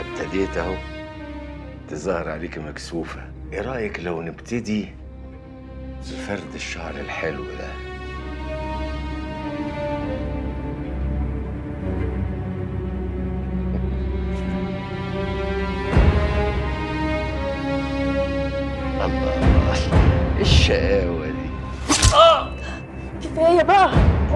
ابتديت اهو تظهر عليك مكسوفة ايه رأيك لو نبتدي بفرد الشعر الحلو ده الله إيه الشقاوة دي كفايه بقى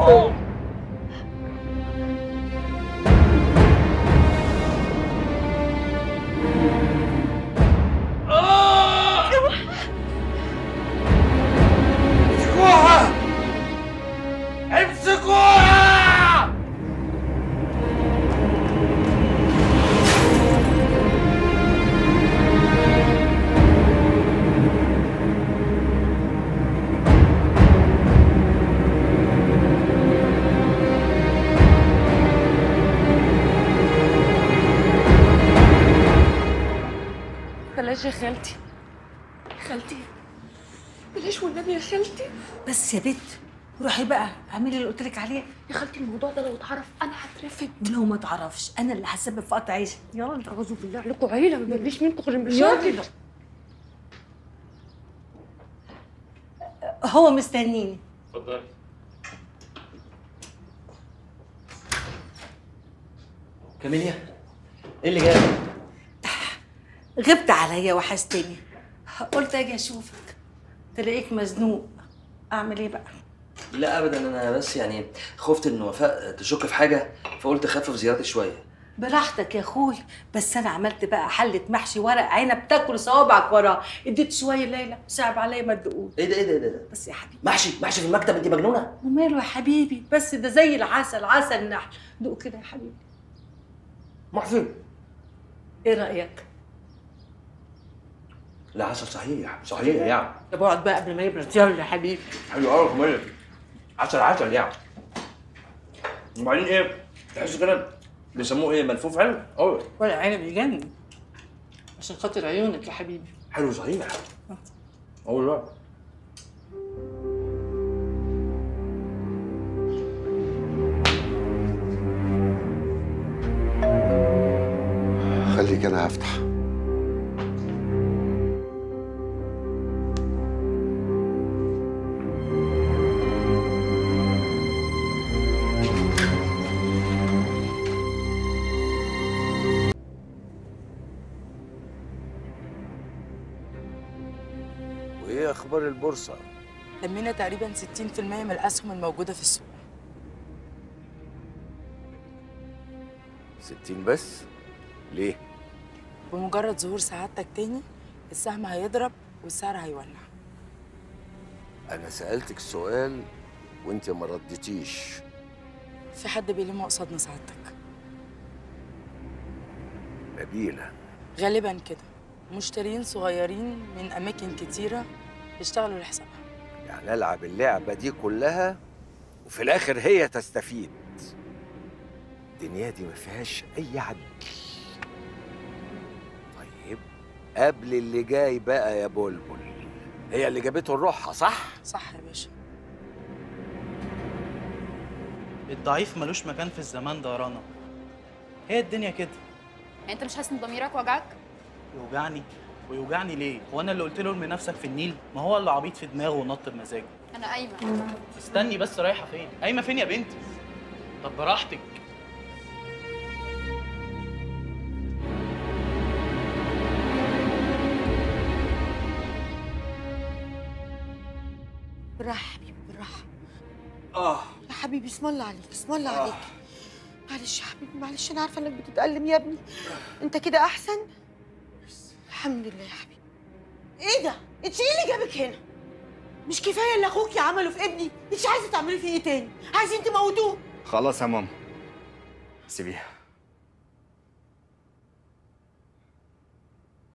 امسكوها امسكوها بلاش يا خالتي خالتي بلاش والنبي يا خالتي بس يا بت روحي بقى اعملي اللي قلت لك عليه يا خالتي الموضوع ده لو اتعرف انا هترفد ولو ما تعرفش انا اللي هسبب في قطع عيشك يلا انت اعوذ بالله عليكم عيله ما بيجيش منكم غير المشاكل هو مستنيني اتفضلي كاميليا ايه اللي جابك؟ غبت عليا وحشتني قلت اجي اشوفك تلاقيك مزنوق اعمل ايه بقى لا ابدا انا بس يعني خفت ان وفاء تشك في حاجه فقلت اخفف زيارتي شويه براحتك يا اخوي بس انا عملت بقى حله محشي ورق عنب تاكل صوابعك وراه اديت شويه ليلى صعب عليا ما تقول ايه ده ايه ده ايه ده بس يا حبيبي محشي محشي في المكتب انت مجنونه وماله يا حبيبي بس ده زي العسل عسل نحل دوق كده يا حبيبي محشي ايه رايك لا عسل صحيح صحيح يعني طب اقعد بقى قبل ما يبرد يلا يا حبيبي حلو قوي كمان عسل عسل يعني وبعدين ايه تحس كده بيسموه ايه ملفوف حلو قوي ورق عنب يجنن عشان خاطر عيونك يا حبيبي حلو صحيح قوي لا خليك انا هفتح وايه اخبار البورصة لمينا تقريبا 60% من الأسهم الموجودة في السوق 60 بس ليه بمجرد ظهور سعادتك تاني السهم هيضرب والسعر هيولع انا سألتك سؤال وانت ما ردتيش في حد بيلم قصادنا سعادتك نبيلة غالبا كده مشترين صغيرين من أماكن كتيرة بيشتغلوا لحسابها يعني العب اللعبة دي كلها وفي الاخر هي تستفيد الدنيا دي ما فيهاش اي عدل طيب قبل اللي جاي بقى يا بلبل هي اللي جابته الروحة صح صح يا باشا الضعيف ملوش مكان في الزمان ده يا رنا هي الدنيا كده يعني انت مش حاسس ان ضميرك وجعك يوجعني ويوجعني ليه هو انا اللي قلت له ارمي نفسك في النيل ما هو اللي عبيط في دماغه ونط بمزاجه انا قايمه استني بس رايحه فين قايمه فين يا بنتي طب براحتك بالراحه يا حبيبي بالراحه اه يا حبيبي اسم الله عليك اسم الله عليك معلش يا حبيبي معلش انا عارفه انك بتتألم يا ابني انت كده احسن الحمد لله يا حبيبي ايه ده انت ايه اللي جابك هنا مش كفايه اللي اخوكي عمله في ابني انت عايزه تعملي فيه ايه تاني عايزين تموتوه خلاص يا ماما سيبيها